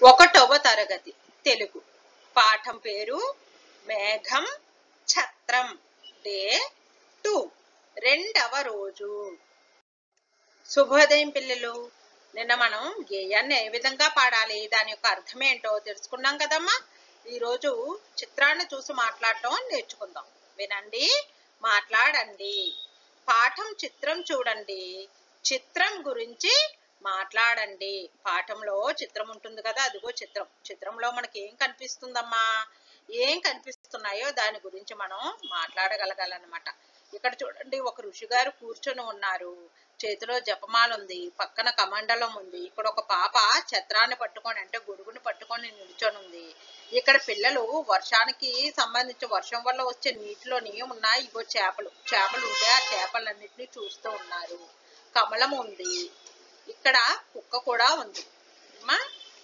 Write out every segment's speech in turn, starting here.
ఒకటవ తరగతి తెలుగు పాఠం పేరు మేఘం ఛత్రం డే టూ రెండవ రోజు శుభోదయం పిల్లలు నిన్న మనం గేయాన్ని ఏ విధంగా పాడాలి దాని యొక్క అర్థం ఏంటో తెలుసుకున్నాం కదమ్మా ఈరోజు చిత్రాన్ని చూసి మాట్లాడటం నేర్చుకుందాం వినండి మాట్లాడండి పాఠం చిత్రం చూడండి చిత్రం గురించి మాట్లాడండి పాఠంలో చిత్రం ఉంటుంది కదా అదిగో చిత్రం చిత్రంలో మనకి ఏం కనిపిస్తుందమ్మా ఏం కనిపిస్తున్నాయో దాని గురించి మనం మాట్లాడగలగాలన్నమాట ఇక్కడ చూడండి ఒక ఋషి గారు కూర్చొని ఉన్నారు చేతిలో జపమాల ఉంది పక్కన కమండలం ఉంది ఇక్కడ ఒక పాప ఛత్రాన్ని పట్టుకొని అంటే గొడుగుని పట్టుకొని నిల్చొని ఉంది ఇక్కడ పిల్లలు వర్షానికి సంబంధించి వర్షం వల్ల వచ్చే నీటిలోని ఉన్నాయి ఇగో చేపలు చేపలు ఉంటే ఆ చేపలన్నిటిని చూస్తూ ఉన్నారు కమలం ఉంది ఇక్కడ కుక్క కూడా ఉంది అమ్మా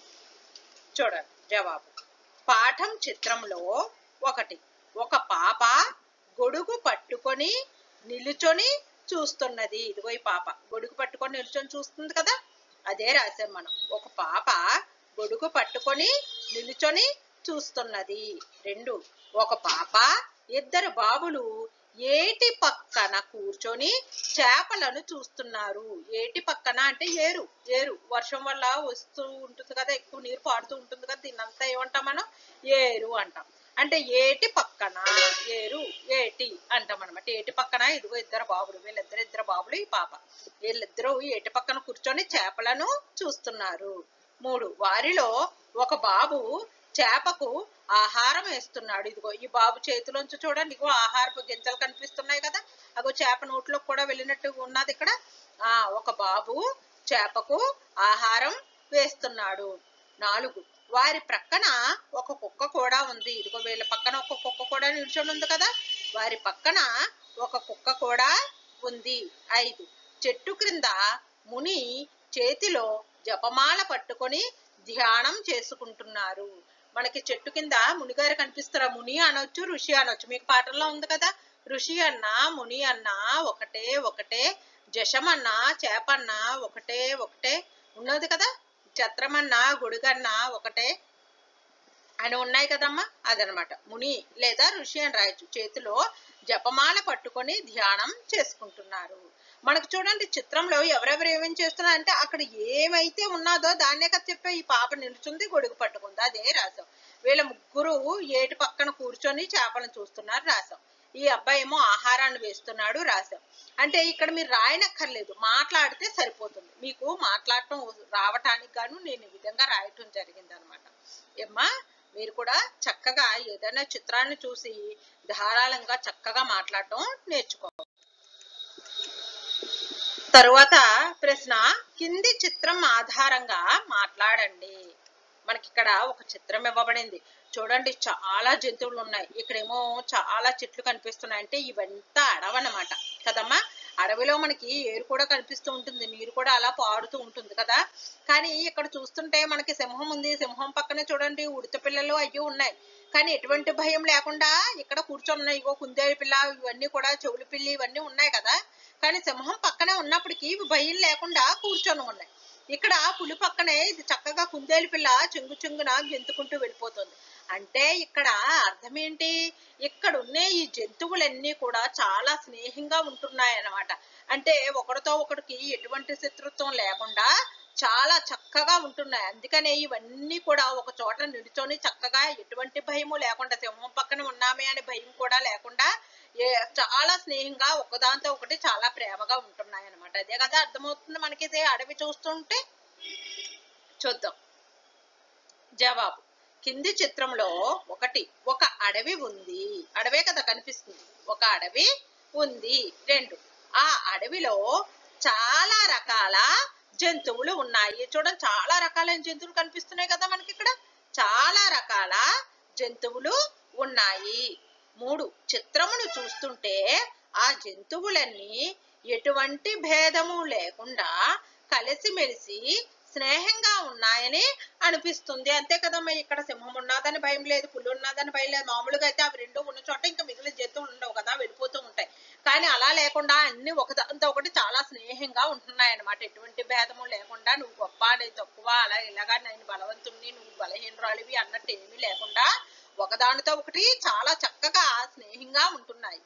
చూడండి జవాబు పాఠం చిత్రంలో ఒకటి ఒక పాప గొడుగు పట్టుకొని నిలుచొని చూస్తున్నది ఇదిగో ఈ పాప గొడుగు పట్టుకొని నిలుచొని చూస్తుంది కదా అదే రాసాం మనం ఒక పాప గొడుగు పట్టుకొని నిలుచొని చూస్తున్నది రెండు ఒక పాప ఇద్దరు బాబులు ఏటి పక్కన కూర్చొని చేపలను చూస్తున్నారు ఏటి పక్కన అంటే ఏరు ఏరు వర్షం వల్ల వస్తూ ఉంటుంది కదా ఎక్కువ నీరు పారుతూ ఉంటుంది కదా దీన్నంతా ఏమంటాం మనం ఏరు అంటాం అంటే ఏటి పక్కన ఏరు ఏటి అంటాం అనమాట ఏటి పక్కన ఇదిగో ఇద్దరు బాబులు వీళ్ళిద్దరు ఇద్దరు బాబులు ఈ పాప వీళ్ళిద్దరూ ఏటి పక్కన కూర్చొని చేపలను చూస్తున్నారు మూడు వారిలో ఒక బాబు చేపకు ఆహారం వేస్తున్నాడు ఇదిగో ఈ బాబు చేతిలోంచి చూడండి ఇగో ఆహారపు గింజలు కనిపిస్తున్నాయి కదా అగో చేప నోట్లో కూడా వెళ్ళినట్టు ఉన్నది ఇక్కడ ఆ ఒక బాబు చేపకు ఆహారం వేస్తున్నాడు నాలుగు వారి ప్రక్కన ఒక కుక్క కూడా ఉంది ఇదిగో వీళ్ళ పక్కన ఒక కుక్క కూడా నిల్చొని ఉంది కదా వారి పక్కన ఒక కుక్క కూడా ఉంది ఐదు చెట్టు క్రింద ముని చేతిలో జపమాల పట్టుకొని ధ్యానం చేసుకుంటున్నారు మనకి చెట్టు కింద మునిగారు కనిపిస్తారా ముని అనొచ్చు ఋషి అనొచ్చు మీకు పాఠంలో ఉంది కదా ఋషి అన్న ముని అన్న ఒకటే ఒకటే జషమన్న చేపన్న ఒకటే ఒకటే ఉన్నది కదా ఛత్రమన్న గొడుగన్న ఒకటే అని ఉన్నాయి కదమ్మా అదనమాట ముని లేదా ఋషి అని రాయొచ్చు చేతిలో జపమాల పట్టుకొని ధ్యానం చేసుకుంటున్నారు మనకు చూడండి చిత్రంలో ఎవరెవరు ఏమేం చేస్తున్నారు అంటే అక్కడ ఏమైతే ఉన్నదో దాన్నే కదా చెప్పే ఈ పాప నిలుచుంది గొడుగు పట్టుకుంది అదే రాసాం వీళ్ళ ముగ్గురు ఏటి పక్కన కూర్చొని చేపలను చూస్తున్నారు రాసాం ఈ అబ్బాయి ఏమో ఆహారాన్ని వేస్తున్నాడు రాసాం అంటే ఇక్కడ మీరు రాయనక్కర్లేదు మాట్లాడితే సరిపోతుంది మీకు మాట్లాడటం రావటానికి గాను నేను ఈ విధంగా రాయటం జరిగింది అనమాట ఏమ్మా మీరు కూడా చక్కగా ఏదైనా చిత్రాన్ని చూసి ధారాళంగా చక్కగా మాట్లాడటం నేర్చుకోవాలి తరువాత ప్రశ్న కింది చిత్రం ఆధారంగా మాట్లాడండి మనకి ఇక్కడ ఒక చిత్రం ఇవ్వబడింది చూడండి చాలా జంతువులు ఉన్నాయి ఇక్కడేమో చాలా చెట్లు కనిపిస్తున్నాయి అంటే ఇవంతా అడవన్నమాట కదమ్మా అడవిలో మనకి ఏరు కూడా కనిపిస్తూ ఉంటుంది నీరు కూడా అలా పాడుతూ ఉంటుంది కదా కానీ ఇక్కడ చూస్తుంటే మనకి సింహం ఉంది సింహం పక్కనే చూడండి ఉడత పిల్లలు అయ్యి ఉన్నాయి కానీ ఎటువంటి భయం లేకుండా ఇక్కడ కూర్చొని ఉన్నాయి ఇగో కుందేలు పిల్ల ఇవన్నీ కూడా చెవులు పిల్లి ఇవన్నీ ఉన్నాయి కదా కానీ సింహం పక్కనే ఉన్నప్పటికీ ఇవి భయం లేకుండా కూర్చొని ఉన్నాయి ఇక్కడ పులి పక్కనే ఇది చక్కగా కుందేలు పిల్ల చెంగు చెంగున గెంతుకుంటూ వెళ్ళిపోతుంది అంటే ఇక్కడ అర్థం ఏంటి ఇక్కడ ఉన్న ఈ జంతువులన్నీ కూడా చాలా స్నేహంగా ఉంటున్నాయి అన్నమాట అంటే ఒకరితో ఒకరికి ఎటువంటి శత్రుత్వం లేకుండా చాలా చక్కగా ఉంటున్నాయి అందుకనే ఇవన్నీ కూడా ఒక చోట నిలుచొని చక్కగా ఎటువంటి భయము లేకుండా సింహం పక్కన ఉన్నామే అనే భయం కూడా లేకుండా చాలా స్నేహంగా ఒకదాంతో ఒకటి చాలా ప్రేమగా ఉంటున్నాయి అనమాట అదే కదా అర్థమవుతుంది మనకి ఇదే అడవి చూస్తుంటే చూద్దాం జవాబు కింది చిత్రంలో ఒకటి ఒక అడవి ఉంది అడవే కదా కనిపిస్తుంది ఒక అడవి ఉంది రెండు ఆ అడవిలో చాలా రకాల జంతువులు ఉన్నాయి చూడండి చాలా రకాలైన జంతువులు కనిపిస్తున్నాయి కదా మనకి ఇక్కడ చాలా రకాల జంతువులు ఉన్నాయి మూడు చిత్రమును చూస్తుంటే ఆ జంతువులన్నీ ఎటువంటి భేదము లేకుండా కలిసిమెలిసి స్నేహంగా ఉన్నాయని అనిపిస్తుంది అంతే కదమ్మా ఇక్కడ సింహం ఉన్నదని భయం లేదు పులి ఉన్నదని భయం లేదు మామూలుగా అయితే అవి రెండు ఉన్న చోట ఇంకా మిగిలిన జంతువులు ఉండవు కదా వెళ్ళిపోతూ ఉంటాయి కానీ అలా లేకుండా అన్ని ఒకదాంతో ఒకటి చాలా స్నేహంగా ఉంటున్నాయి అన్నమాట ఎటువంటి భేదము లేకుండా నువ్వు గొప్ప నేను తక్కువ అలా ఇలాగా నేను బలవంతుణ్ణి నువ్వు బలహీనరాలివి అన్నట్టు ఏమీ లేకుండా ఒకదానితో ఒకటి చాలా చక్కగా స్నేహంగా ఉంటున్నాయి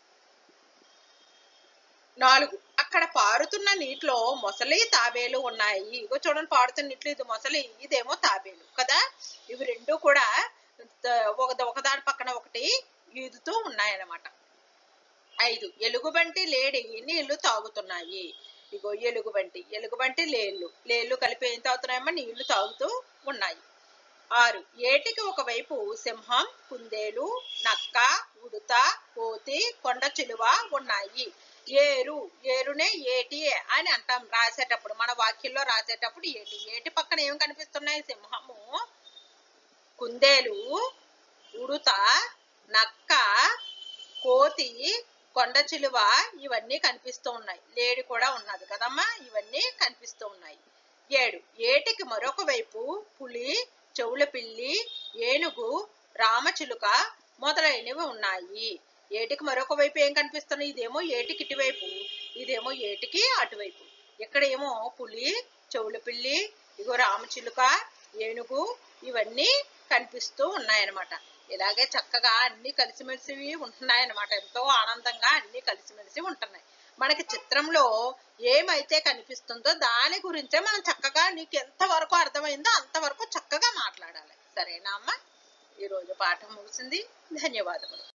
నాలుగు అక్కడ పారుతున్న నీటిలో మొసలి తాబేలు ఉన్నాయి ఇగో చూడండి పారుతున్న నీటిలో ఇది మొసలి ఇదేమో తాబేలు కదా ఇవి రెండు కూడా త- ఒక ఒకదాని పక్కన ఒకటి ఈదుతూ ఉన్నాయన్నమాట ఐదు ఎలుగుబంటి లేడి నీళ్లు తాగుతున్నాయి ఇగో ఎలుగుబంటి ఎలుగుబంటి లేళ్ళు లేళ్ళు కలిపి ఏం తాగుతున్నాయమ్మా నీళ్లు తాగుతూ ఉన్నాయి ఆరు ఏటికి ఒకవైపు సింహం కుందేలు నక్క ఉడుత కోతి కొండ చిలువ ఉన్నాయి ఏరు ఏరునే ఏటి అని అంటాం రాసేటప్పుడు మన వాక్యంలో రాసేటప్పుడు ఏటి ఏటి పక్కన ఏం కనిపిస్తున్నాయి సింహము కుందేలు ఉడుత నక్క కోతి కొండ చిలువ ఇవన్నీ కనిపిస్తూ ఉన్నాయి లేడి కూడా ఉన్నది కదమ్మా ఇవన్నీ కనిపిస్తూ ఉన్నాయి ఏడు ఏటికి మరొక వైపు పులి చెవుల పిల్లి ఏనుగు రామచిలుక మొదలైనవి ఉన్నాయి ఏటికి మరొక వైపు ఏం కనిపిస్తున్నాయి ఇదేమో ఏటికి ఇటువైపు ఇదేమో ఏటికి అటువైపు ఇక్కడేమో పులి చెవుల పిల్లి ఇగో రామచిలుక ఏనుగు ఇవన్నీ కనిపిస్తూ ఉన్నాయన్నమాట ఇలాగే చక్కగా అన్ని కలిసిమెలిసి ఉంటున్నాయన్నమాట ఎంతో ఆనందంగా అన్ని కలిసిమెలిసి ఉంటున్నాయి మనకి చిత్రంలో ఏమైతే కనిపిస్తుందో దాని గురించే మనం చక్కగా నీకు ఎంత వరకు అర్థమైందో అంతవరకు చక్కగా మాట్లాడాలి సరేనా అమ్మా ఈరోజు పాఠం ముగిసింది ధన్యవాదములు